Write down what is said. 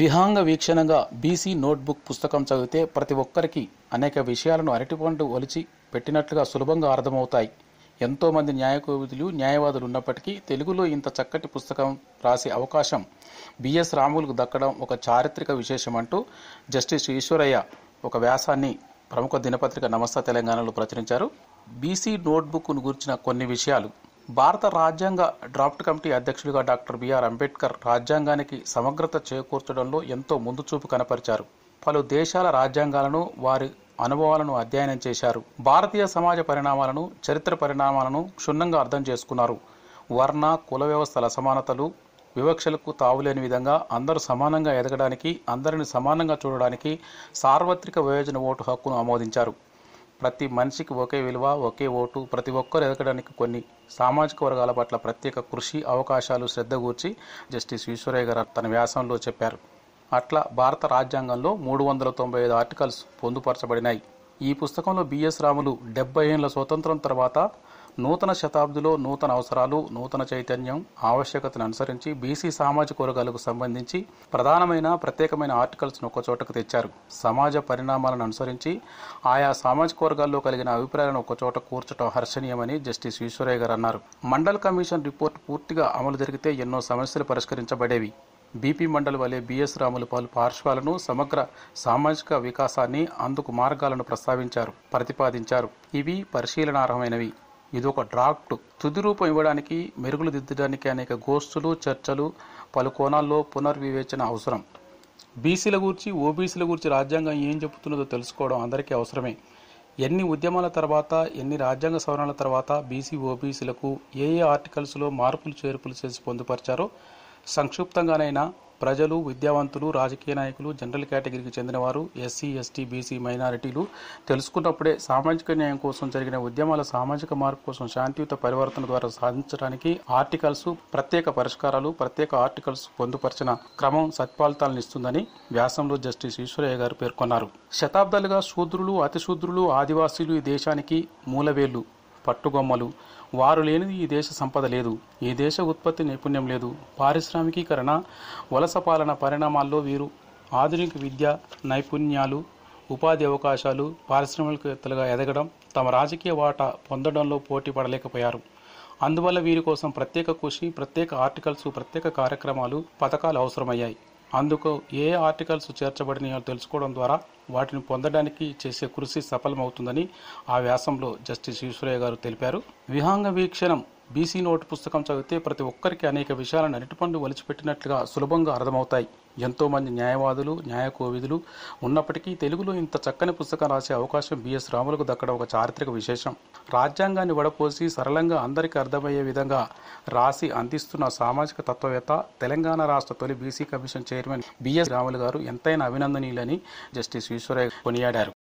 విహాంగ వీక్షణంగా BC notebook పుస్తకం చదివితే ప్రతి ఒక్కరికి అనేక విషయాలను అరటిపండు ఒలిచి పెట్టినట్లుగా సులభంగా అర్థమవుతాయి ఎంతో మంది న్యాయకోవిదులు న్యాయవాదులు ఉన్నప్పటికీ తెలుగులో ఇంత చక్కటి పుస్తకం రాసే అవకాశం బిఎస్ రాములకు దక్కడం ఒక చారిత్రక విశేషం అంటూ జస్టిస్ ఈశ్వరయ్య ఒక వ్యాసాన్ని ప్రముఖ దినపత్రిక నమస్త తెలంగాణలో ప్రచురించారు బీసీ నోట్బుక్ను గురించిన కొన్ని విషయాలు భారత రాజ్యాంగ డ్రాఫ్ట్ కమిటీ అధ్యక్షుడిగా డాక్టర్ బిఆర్ అంబేద్కర్ రాజ్యాంగానికి సమగ్రత చేకూర్చడంలో ఎంతో ముందు చూపు కనపరిచారు పలు దేశాల రాజ్యాంగాలను వారి అనుభవాలను అధ్యయనం చేశారు భారతీయ సమాజ పరిణామాలను చరిత్ర పరిణామాలను క్షుణ్ణంగా అర్థం చేసుకున్నారు వర్ణ కుల వ్యవస్థల అసమానతలు వివక్షలకు తావులేని విధంగా అందరూ సమానంగా ఎదగడానికి అందరిని సమానంగా చూడడానికి సార్వత్రిక వయోజన ఓటు హక్కును ఆమోదించారు ప్రతి మనిషికి ఒకే విలువ ఒకే ఓటు ప్రతి ఒక్కరు ఎదగడానికి కొన్ని సామాజిక వర్గాల పట్ల ప్రత్యేక కృషి అవకాశాలు శ్రద్ధ గూర్చి జస్టిస్ ఈశ్వరయ్య గారు తన వ్యాసంలో చెప్పారు అట్లా భారత రాజ్యాంగంలో మూడు వందల తొంభై ఐదు ఆర్టికల్స్ పొందుపరచబడినాయి ఈ పుస్తకంలో బిఎస్ రాములు డెబ్బై ఏళ్ల స్వతంత్రం తర్వాత నూతన శతాబ్దిలో నూతన అవసరాలు నూతన చైతన్యం ఆవశ్యకతను అనుసరించి బీసీ సామాజిక వర్గాలకు సంబంధించి ప్రధానమైన ప్రత్యేకమైన ఆర్టికల్స్ను ఒక చోటకు తెచ్చారు సమాజ పరిణామాలను అనుసరించి ఆయా సామాజిక వర్గాల్లో కలిగిన అభిప్రాయాలను ఒక చోట కూర్చడం హర్షణీయమని జస్టిస్ ఈశ్వరయ్య గారు అన్నారు మండల్ కమిషన్ రిపోర్ట్ పూర్తిగా అమలు జరిగితే ఎన్నో సమస్యలు పరిష్కరించబడేవి బీపీ మండలి వలె బిఎస్ రాములు పలు పార్శ్వాలను సమగ్ర సామాజిక వికాసాన్ని అందుకు మార్గాలను ప్రస్తావించారు ప్రతిపాదించారు ఇవి పరిశీలనార్హమైనవి ఇది ఒక డ్రాఫ్ట్ తుది రూపం ఇవ్వడానికి మెరుగులు దిద్దడానికి అనేక గోష్ఠులు చర్చలు పలు కోణాల్లో పునర్వివేచన అవసరం బీసీల గురించి ఓబీసీల గురించి రాజ్యాంగం ఏం చెబుతున్నదో తెలుసుకోవడం అందరికీ అవసరమే ఎన్ని ఉద్యమాల తర్వాత ఎన్ని రాజ్యాంగ సవరణల తర్వాత బీసీ ఓబీసీలకు ఏ ఏ ఆర్టికల్స్లో మార్పులు చేర్పులు చేసి పొందుపరిచారో సంక్షిప్తంగానైనా ప్రజలు విద్యావంతులు రాజకీయ నాయకులు జనరల్ కేటగిరీకి చెందినవారు ఎస్సీ ఎస్టీ బీసీ మైనారిటీలు తెలుసుకున్నప్పుడే సామాజిక న్యాయం కోసం జరిగిన ఉద్యమాల సామాజిక మార్పు కోసం శాంతియుత పరివర్తన ద్వారా సాధించడానికి ఆర్టికల్స్ ప్రత్యేక పరిష్కారాలు ప్రత్యేక ఆర్టికల్స్ పొందుపరిచిన క్రమం సత్ఫలితాలను ఇస్తుందని వ్యాసంలో జస్టిస్ ఈశ్వరయ్య గారు పేర్కొన్నారు శతాబ్దాలుగా శూద్రులు అతిశూద్రులు ఆదివాసీలు ఈ దేశానికి మూలవేళ్లు పట్టుగొమ్మలు వారు లేనిది ఈ దేశ సంపద లేదు ఈ దేశ ఉత్పత్తి నైపుణ్యం లేదు పారిశ్రామికీకరణ వలస పాలన పరిణామాల్లో వీరు ఆధునిక విద్య నైపుణ్యాలు ఉపాధి అవకాశాలు పారిశ్రామికవేత్తలుగా ఎదగడం తమ రాజకీయ వాటా పొందడంలో పోటీ పడలేకపోయారు అందువల్ల వీరి కోసం ప్రత్యేక కృషి ప్రత్యేక ఆర్టికల్స్ ప్రత్యేక కార్యక్రమాలు పథకాలు అవసరమయ్యాయి అందుకు ఏ ఆర్టికల్స్ చేర్చబడినాయో తెలుసుకోవడం ద్వారా వాటిని పొందడానికి చేసే కృషి సఫలమవుతుందని ఆ వ్యాసంలో జస్టిస్ ఈశ్వరయ్య గారు తెలిపారు విహాంగ వీక్షణం బీసీ నోటు పుస్తకం చదివితే ప్రతి ఒక్కరికి అనేక విషయాలను అరటిపండు వలిచిపెట్టినట్లుగా సులభంగా అర్థమవుతాయి ఎంతో మంది న్యాయవాదులు న్యాయ కోవిదులు ఉన్నప్పటికీ తెలుగులో ఇంత చక్కని పుస్తకం రాసే అవకాశం బిఎస్ రాములకు దక్కడం ఒక చారిత్రక విశేషం రాజ్యాంగాన్ని వడపోసి సరళంగా అందరికీ అర్థమయ్యే విధంగా రాసి అందిస్తున్న సామాజిక తత్వవేత్త తెలంగాణ రాష్ట్ర తొలి BC commission chairman B S Ramulu garu ఎంతైనా అభినందనీయులని జస్టిస్ ఈశ్వరయ్య కొనియాడారు